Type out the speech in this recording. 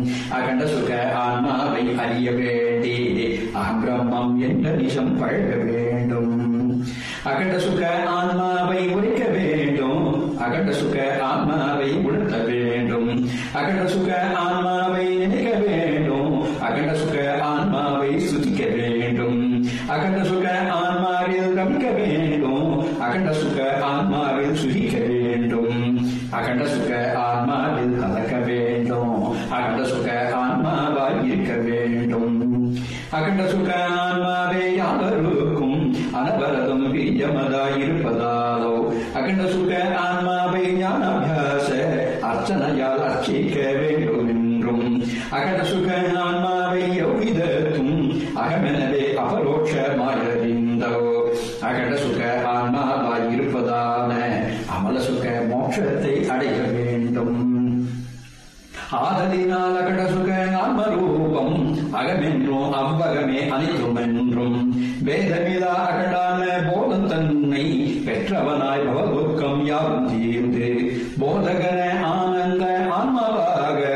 அகண்ட சுக ஆன்மாவை அறிய வேண்டி அகம் பிரம்மம் என்ற நிஜம் பழக வேண்டும் அகண்ட சுக ஆன்மாவை உரைக்க வேண்டும் அகண்ட சுக ஆன்மாவை உணர்த்த வேண்டும் அகண்ட சுக ஆன்மாவை நினைக்க வேண்டும் அகண்ட சுக ஆன்மாவை சுதிக்க வேண்டும் அகண்ட சுக ஆன்மாவில் ரமிக்க வேண்டும் அகண்ட சுக ஆன்மாவில் சுதிக்க வேண்டும் அகண்ட சுக ஆன்மாவில் கலக்க வேண்டும் அகண்ட சுக ஆன்மாவாய் இருக்க வேண்டும் அகண்ட சுக ஆன்மாவே யாவருக்கும் அனவரதம் பிரியமதாய் இருப்பதாலோ அகண்ட சுக ஆன்மாவை ஞானாபியாச அர்ச்சனையால் அர்ச்சிக்க வேண்டும் என்றும் அகண்ட சுக ஆன்மாவை எவ்விதத்தும் அகமெனவே அபரோட்சமாயறிந்தோ அகண்ட சுக ஆன்மாவாய் இருப்பதான அமல சுக மோட்சத்தை அடைய வேண்டும் ஆதலினால் அகட சுக ஆத்மரூபம் அகமென்றும் அவ்வகமே அனைத்தும் என்றும் வேதமிலா அகடான போதம் தன்னை பெற்றவனாய் பவதுக்கம் யாவும் தீர்ந்து போதகன